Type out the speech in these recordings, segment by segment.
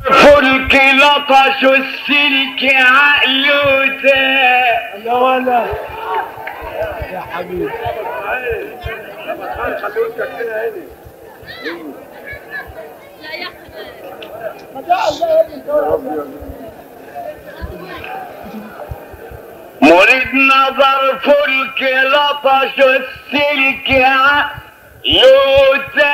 فلك لطش السلك عقله تاه لا ولا يا حبيبي مريد نظر فلك لطش السلك عقله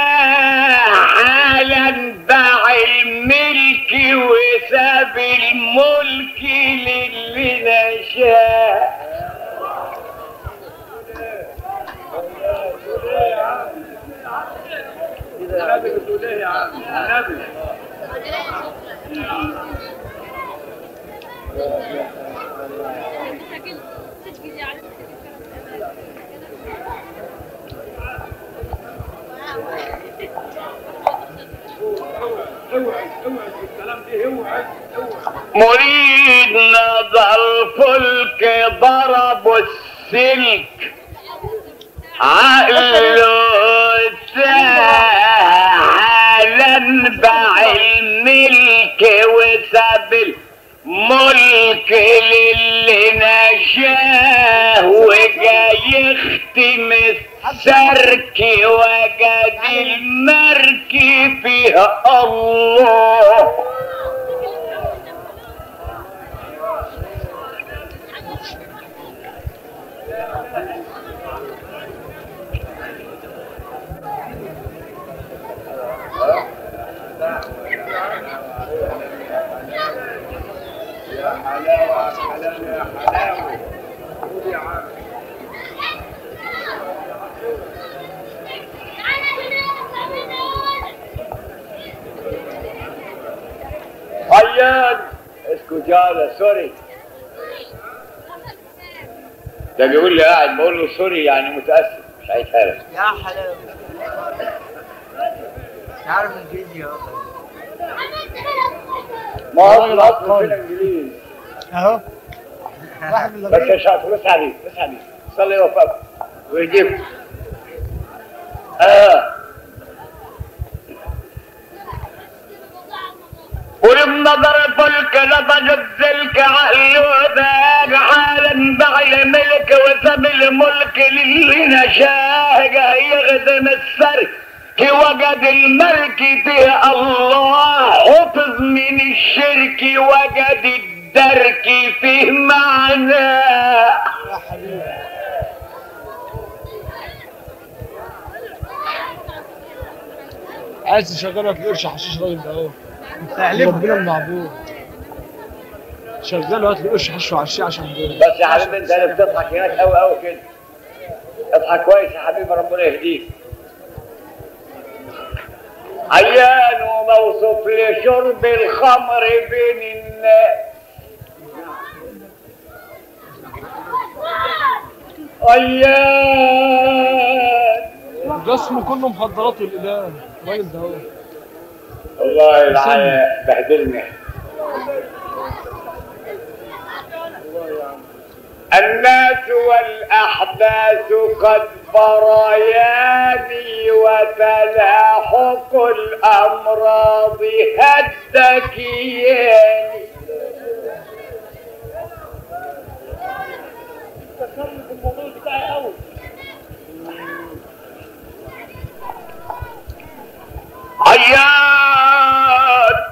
حالا باع الملك وساب الملك للي نشاه مريد نظر فلك ضرب السلك عقله تعالى باع الملك وساب الملك للي نشاه وجا يختم السرك وجد المركب فيها الله عيان اسكت يالا سوري ده بيقول لي قاعد بقول له سوري يعني متاسف مش عايز حاجه يا حلاوه مش عارف الفيديو ما هو اصلا في الانجليزي اهو واحد من بس يا شاطر بس عليك بس عليك صلي يوفقك ويجيب اه ولم نظر فلك لطج السلك عقله ذاك حالا بعد ملك وسب الملك للي نشاه جاي يخدم السرك وجد الملك فيه الله حفظ من الشرك وجد الدرك فيه معناه يا حبيبي عايز تشغلها تلاقيش حشيش راجل ده اهو ربنا المعبود شغال وقت تلاقيش حشيش وعشيه عشان دول بس يا حبيبي انت اللي بتضحك هناك قوي قوي كده اضحك كويس يا حبيبي ربنا يهديك عيان وموصوف لشرب الخمر بين الناس عيان جسمه كله مخدرات والاله الراجل ده اهو والله العيان بهدلني الناس والأحداث قد براياني وتلاحق الأمراض هدكياني عيان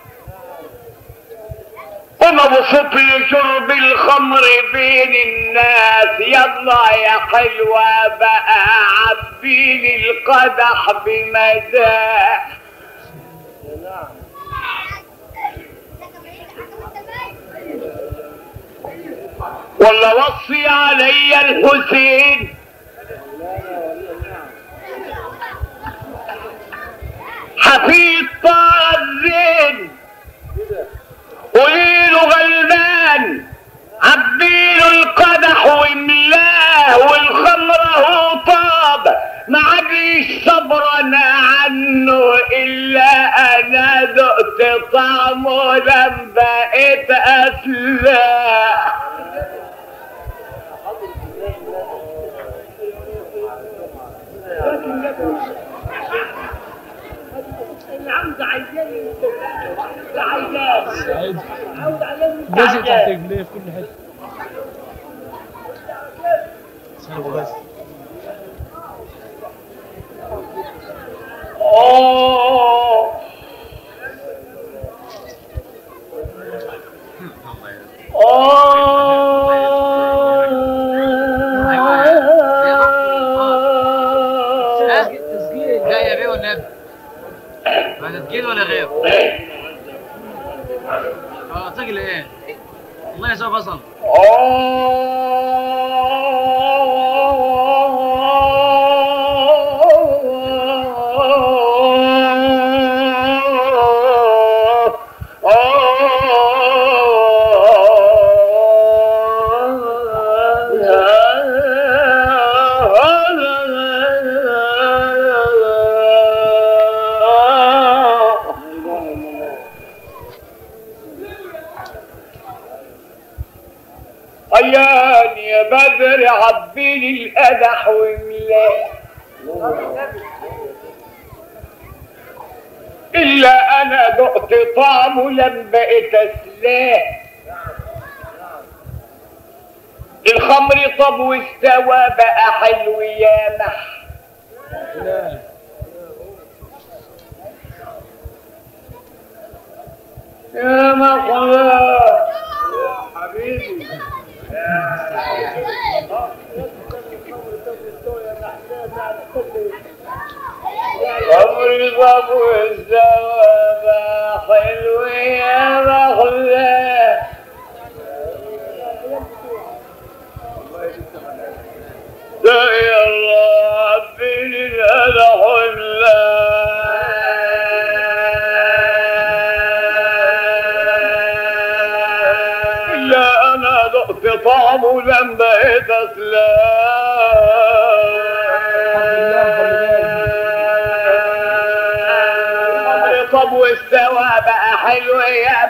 قم بصوت لشرب الخمر بين الناس يلا يا حلوة بقى عبيلي القدح بمداح ولا وصي علي الحسين حفيد طه الزين قوليله غلبان عبيله القدح واملاه والخمر هو طاب ما عادليش صبرنا عنه الا انا ذقت طعمه لما بقيت افلاح عاوزة عيان ده عيان سعيد عاوزة عيان لازق تحت رجليه في كل حته سعيد بس أوه تسجيل لا يا بيه والنبي ما تسجيل ولا غير اه تسجيل ايه الله يسوي بصل عيان يا بدر عبيلي القدح وملاه إلا أنا دقت طعمه لما بقيت أسلاه الخمر طب واستوى بقى حلو يامح لا يا مقلا حبيبي خمر طب واستوى بقى حلو يا مقلا يا الله عبيني الهدى حلا إلا أنا ذقت طعمه لما بقيت أسلام طب واستوى بقى حلو يا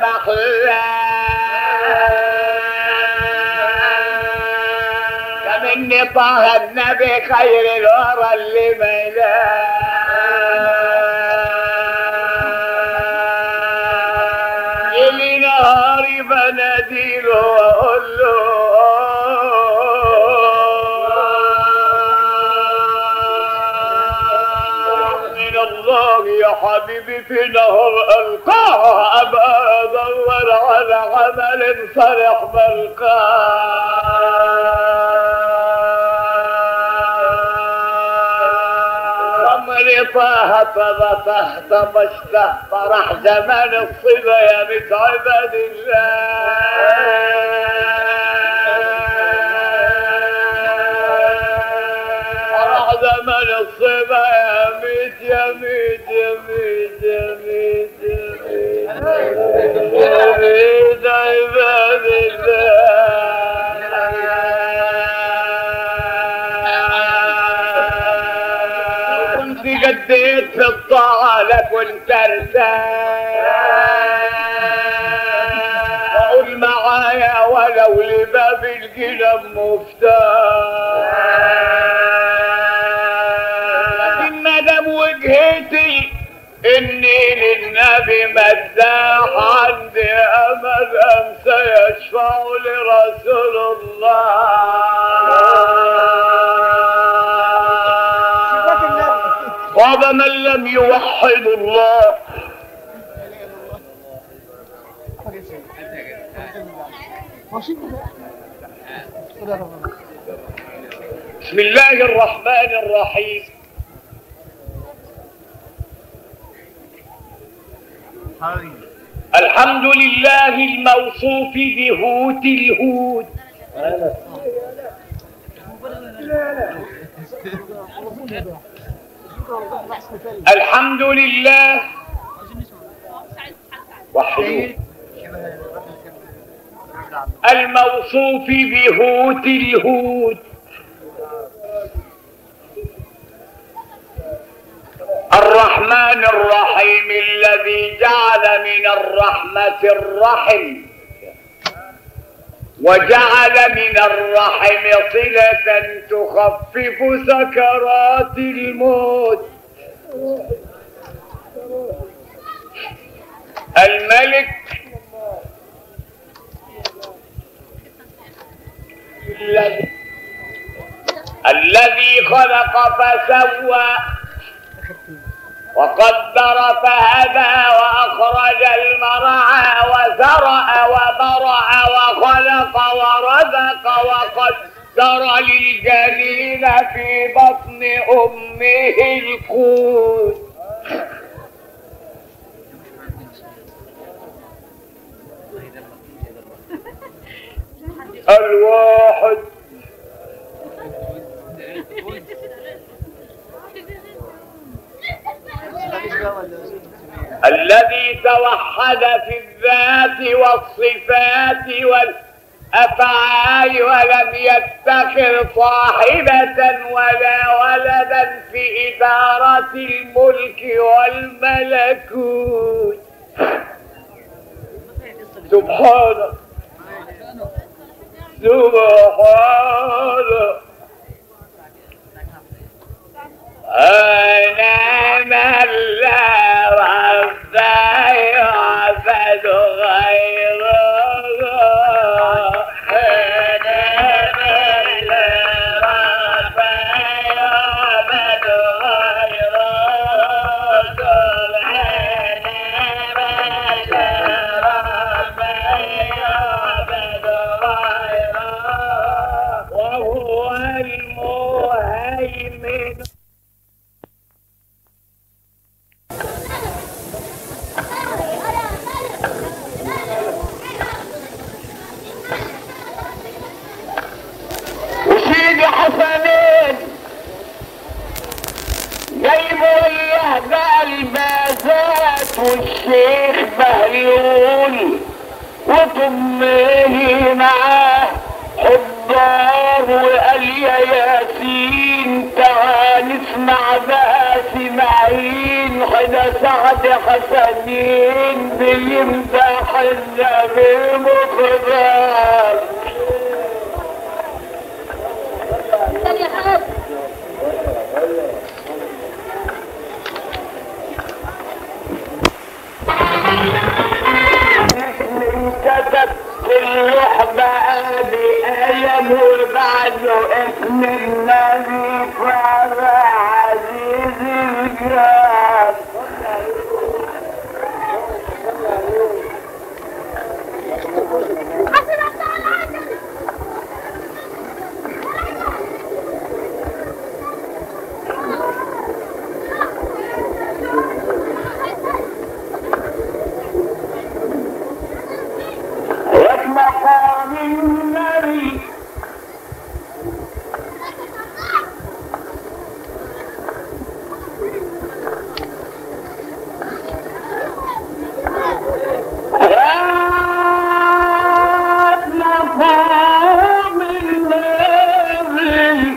بخلا كمني طه النبي خير الورى اللي ميلاد اللي نهاري بناديله واقول له من الله يا حبيبي في نهر القاه ابقى ادور على عمل صالح بلقاه عمري طه فضته طبشته فرح زمان الصبا يا بنت عباد الله فرح زمان الصبا يا ميت يا ميت يا ميت يا ميت يا ميت يا ميت عباد الله كنت جديت في الطاعة لك وانت ارتاح وقول معايا ولو لباب الجنب مفتاح لكن مادام وجهتي اني للنبي مداح عندي امل امسى يشفع لرسول الله وهذا من لم يوحد الله بسم الله الرحمن الرحيم الحمد لله الموصوف بهوت الهود الحمد لله وحده الموصوف بهوت الهود الرحمن الرحيم الذي جعل من الرحمة الرحم وجعل من الرحم صلة تخفف سكرات الموت الملك الذي الذي خلق فسوى وقدر فهدى وأخرج المرعى وزرع وبرع وخلق ورزق وقدر للجنين في بطن أمه القوت الواحد الذي توحد في الذات والصفات والأفعال ولم يتخذ صاحبة ولا ولدا في إدارة الملك والملكوت سبحانه سبحانه أنا من لا رب يعبد غيره أنا من لا رب يعبد غيره أنا من لا رب يعبد غيره وهو المهيمن وسيدي حسنين جايبوا اياه بقى البازات والشيخ بهلول وطمه معاه حضار وقال يا ياسين تعال نسمع بقى سمعين حدا سعد حسنين بيمدح النبي مخبار كتب في اللحظة ادي ايام وبعده اسم النبي فرع عزيز الجاد وفي مقام النبي وفي مقام النبي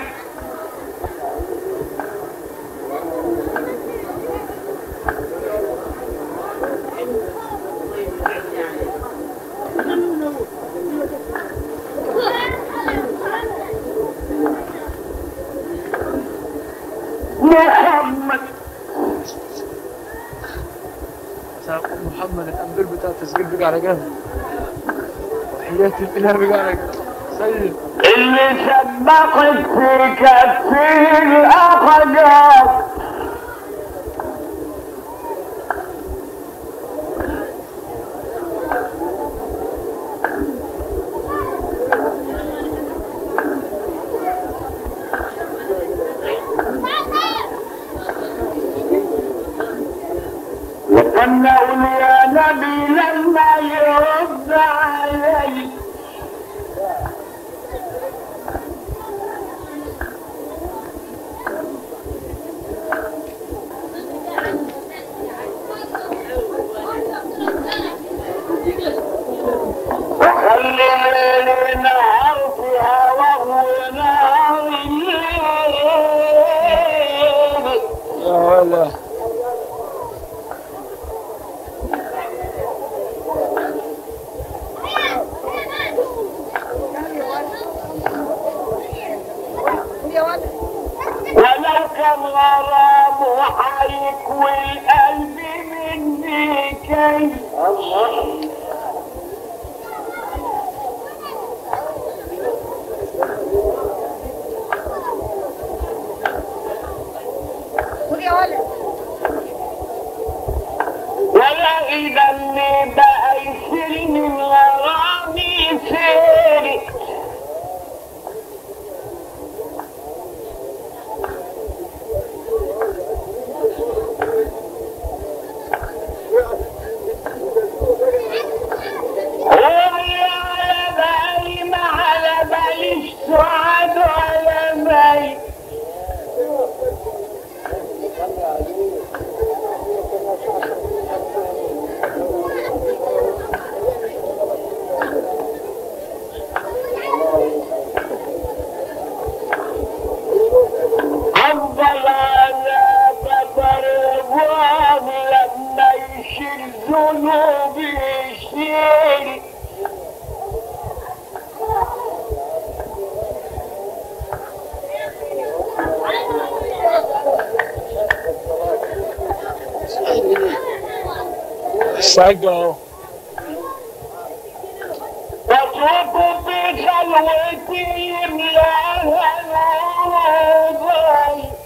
محمد محمد التنبير بتاع التسجيل بقى على جنب وحياتي الإله بقى على جنب سيد اللي سبقت في كفي الأخجار وقلنا يا نبي لما يرد علي وخلي نهار فيها وهو نهار الليل يا ولا ولو كان غرام وحيك والقلب مني كي مسجل اهو واتركوا في خلوتي يملاها نور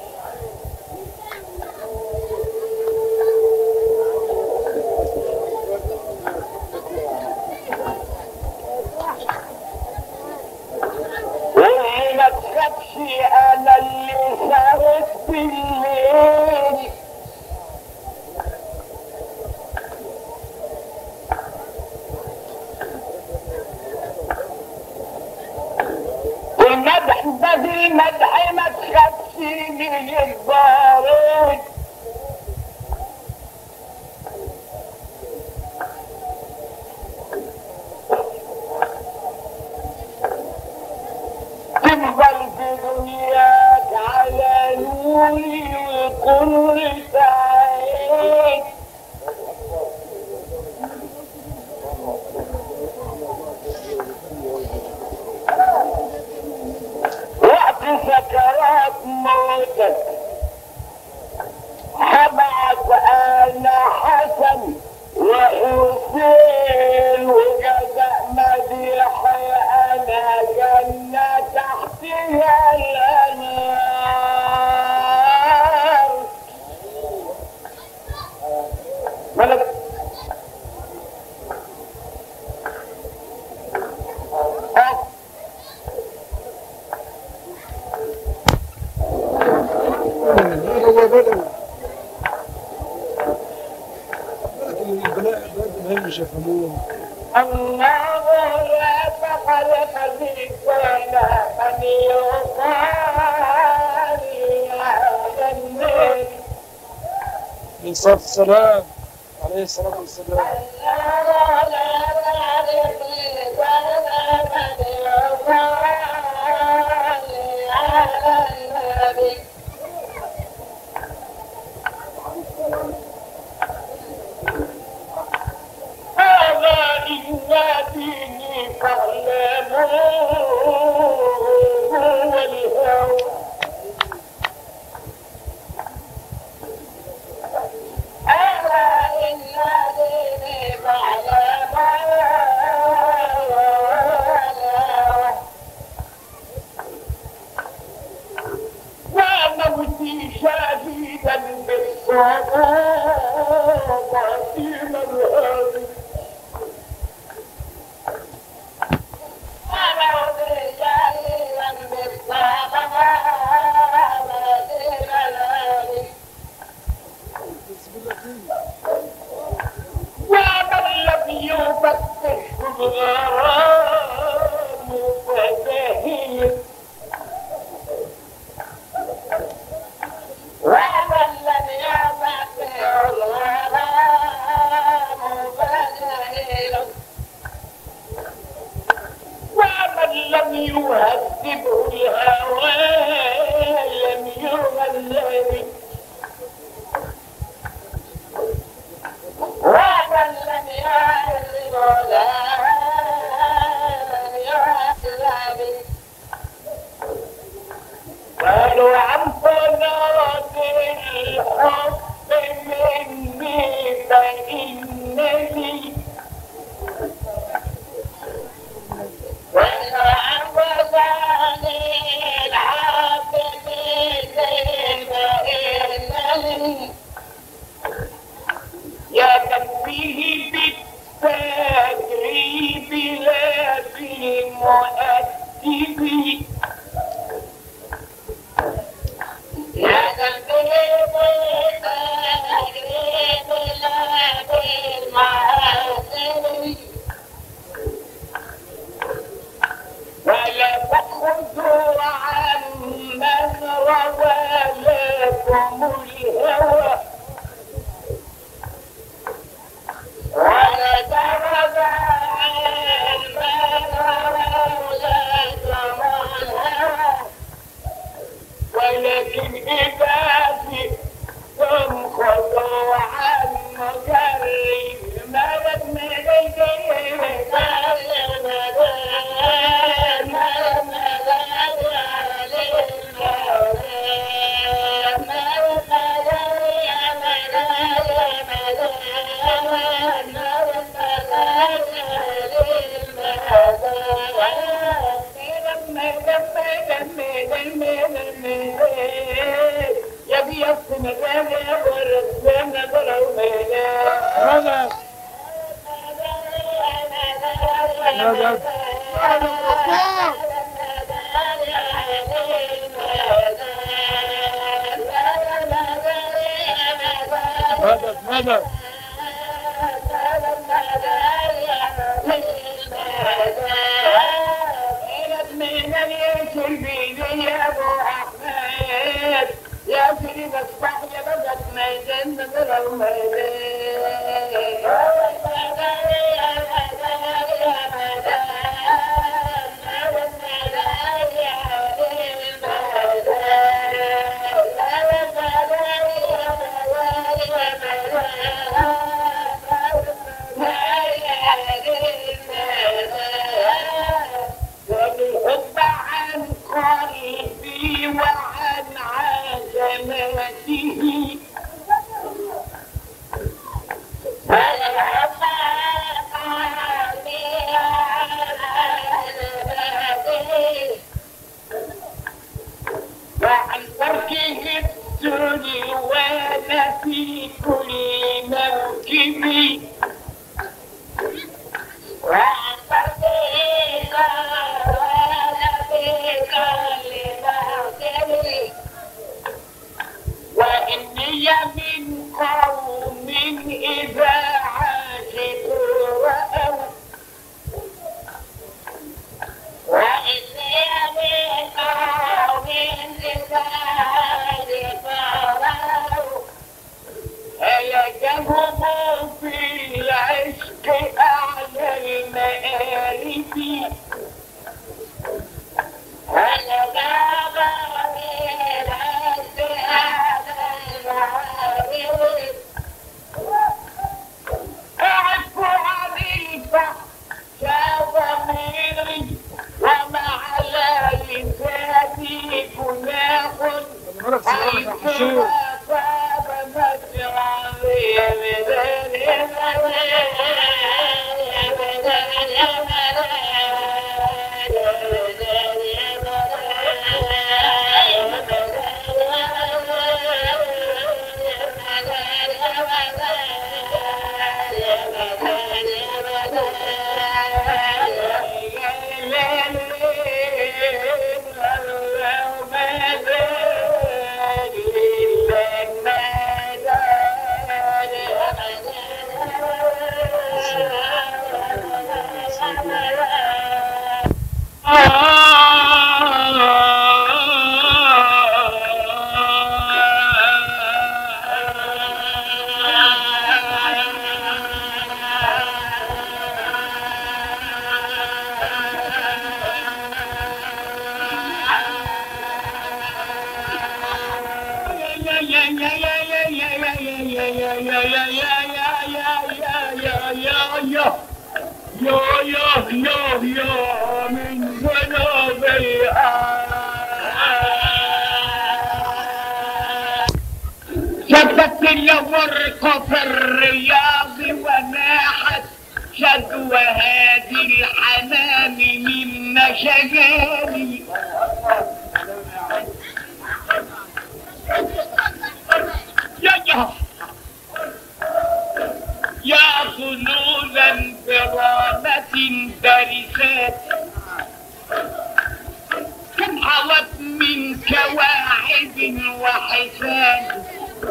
واللي ما تخافش انا اللي سهرت بالليل والمدح ده المدح ما تخافش من البارد تفضل في دنياك على نوري وقرة عين وقت سكرات موتك حبعت انا حسن وحسين وجزاء مديحي انا جنة تحتها الانهار ملك أه. هو بدأ لكن البناء البنات مش يفهمون الله لا فخلق الإنسان أن يقال يا النبي عليه الصلاة والسلام عليه الصلاة والسلام الله لا خلق الإنسان أن يقال يا النبي هذا إن ديني فاعلموه هو الهوى هذا إن ديني فاعلموه هو الهوى وموتي شهيدا بالصبر وعظيم الهادي وموتي شهيدا بالصبر وعظيم الهادي ومن لم يفتح الغرام فدهيه ومن لم يفتح الغرام فدهيه ومن لم يهذبه الهوى لم يغلب ومن لم يهذبه الهوى لم يغلب قالوا عن فناد الحب مني فإنني قالوا عن فناد الحب مني فإنني يا من فيه بالتدريب لا بالمؤدب يا تنبيه بالتدريب لا بالمؤدب ولا تأخذوا عمن روى لكم الهوى ولا ترضى عمن روى يا بيص مدام ورسمنا برمينا مدد مدد مدد مدد يا سيدي بصبح يا بدك ما يجن والحب عن قلبي وعن عزمته وعن تركه السر وانا في كل موكبي وعن تركه وانا في كل موكبي وإني من قوم إذا عاشقوا رأوا وإني من قوم إذا عاشقوا رأوا هيجهم في العشق أعلى المآرب أعف عن الفحشاء ضميري ومع لساني جناح مرة حيث حشيش أصاب مجرى يا يا يا يا من ذنوب شبت الورق في الرياض وناحت شدوى هذه الحمام من مشجاني يا يا يا ظنونا برامة برسات كم حوت من كواعب وحسان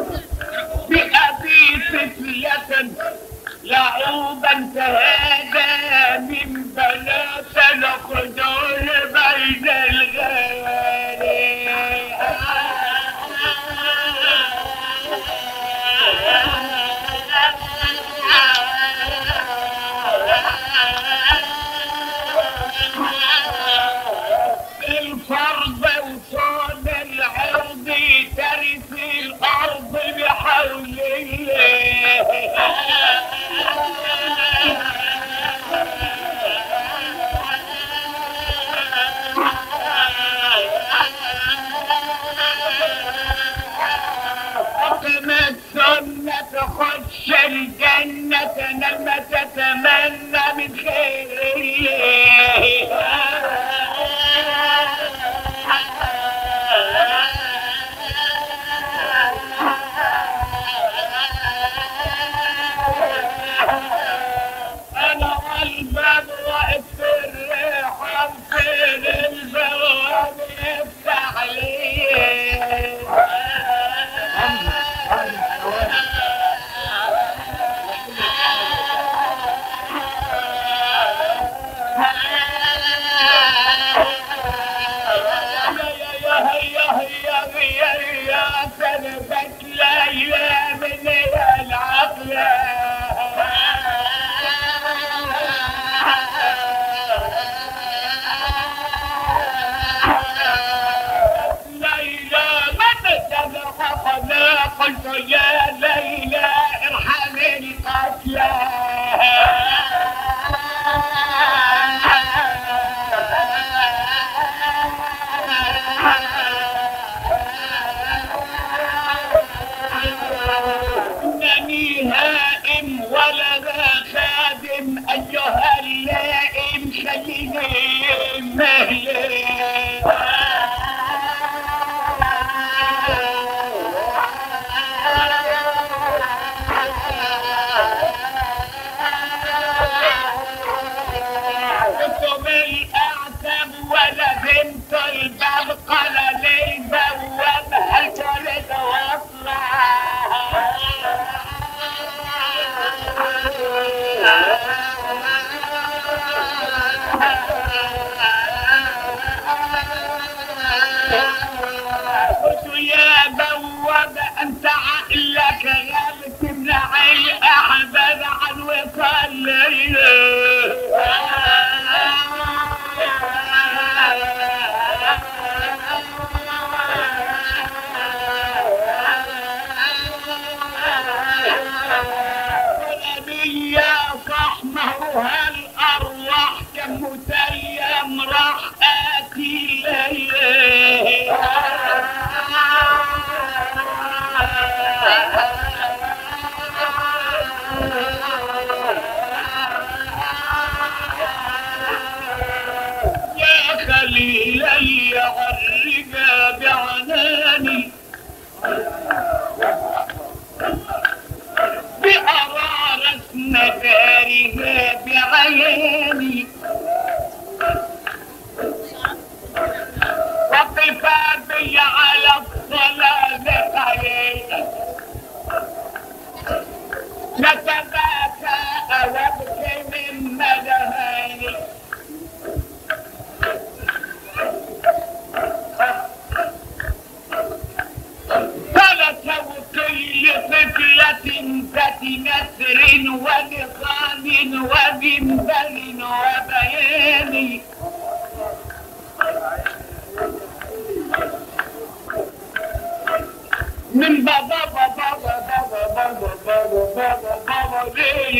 بأبي طفلة لعوبا تهادى من بنات الخدود بين الغالي الفرض وصال العرض ترث الارض بحول الله إلي غرقا بعناني بأرارة مدارها بعياني وقفا بي على الصلاة عيني نتباكى وابكي من مدهاني فلتوقي لطفلة ذات نسر ونظام ومنبر وبيان من بابا بابا بابا بابا بابا بابا بابا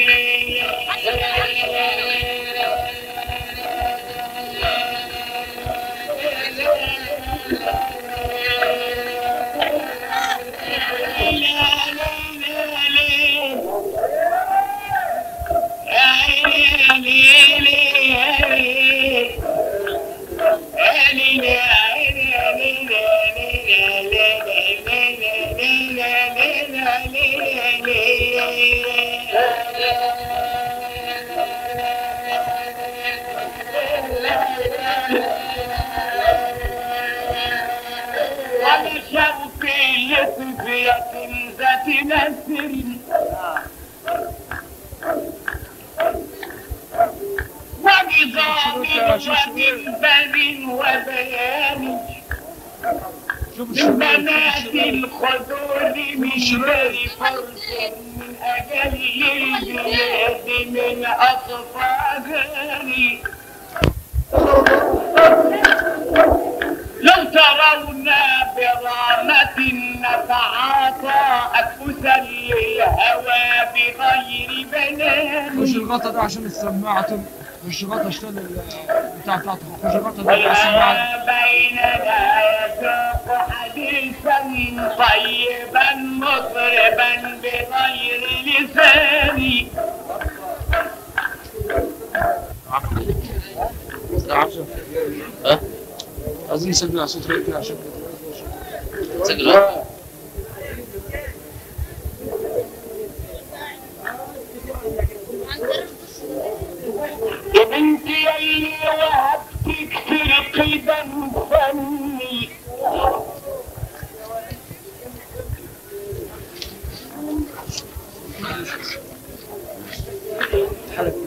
على شوقي لصفية ذات نسر ونظام ومنبر وبيان شوف من بنات الخدود من بني فرس من أجل البلاد من أطفالي لو ترون برامة نتعاطى أنفسا للهوى بغير بنان خش الغطا ده عشان السماعة تم- خش غطا اشتغل ال- بتاع بتاعته خش غطا ده عشان السماعة ولا بيننا يسوق حديثا طيبا مطربا بغير لساني عشان ها؟ عايزين نسجل على صوت ريق كده عشان سجل ها؟ يا بنتي اللي وهبتك في القدم فني حلقة